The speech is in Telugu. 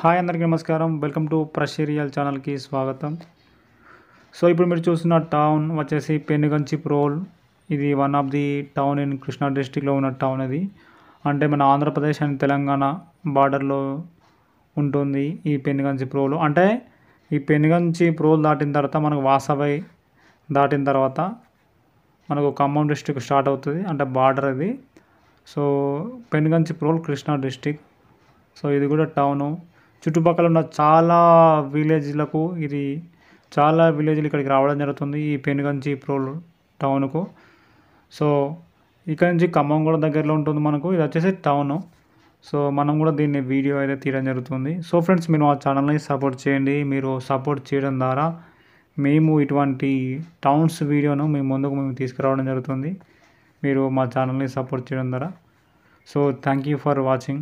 హాయ్ అందరికీ నమస్కారం వెల్కమ్ టు ప్రషేరియల్ ఛానల్కి స్వాగతం సో ఇప్పుడు మీరు చూస్తున్న టౌన్ వచ్చేసి పెనుగంచి ప్రోల్ ఇది one of the town in Krishna డిస్టిక్లో ఉన్న టౌన్ ఇది అంటే మన ఆంధ్రప్రదేశ్ అండ్ తెలంగాణ బార్డర్లో ఉంటుంది ఈ పెనుగంచి ప్రోలు అంటే ఈ పెనుగంచి ప్రోల్ దాటిన తర్వాత మనకు వాసవై దాటిన తర్వాత మనకు ఖమ్మం డిస్టిక్ స్టార్ట్ అవుతుంది అంటే బార్డర్ ఇది so Penuganchiprolu Krishna district so ఇది కూడా టౌను చుట్టుపక్కల ఉన్న చాలా విలేజ్లకు ఇది చాలా విలేజ్లు ఇక్కడికి రావడం జరుగుతుంది ఈ పెనుగంచి ప్రోల్ టౌన్కు సో ఇక్కడ నుంచి ఖమ్మం కూడా దగ్గరలో ఉంటుంది మనకు ఇది వచ్చేసి టౌను సో మనం కూడా దీన్ని వీడియో అయితే తీయడం జరుగుతుంది సో ఫ్రెండ్స్ మీరు మా ఛానల్ని సపోర్ట్ చేయండి మీరు సపోర్ట్ చేయడం ద్వారా మేము ఇటువంటి టౌన్స్ వీడియోను మీ ముందుకు మేము తీసుకురావడం జరుగుతుంది మీరు మా ఛానల్ని సపోర్ట్ చేయడం ద్వారా so thank you for watching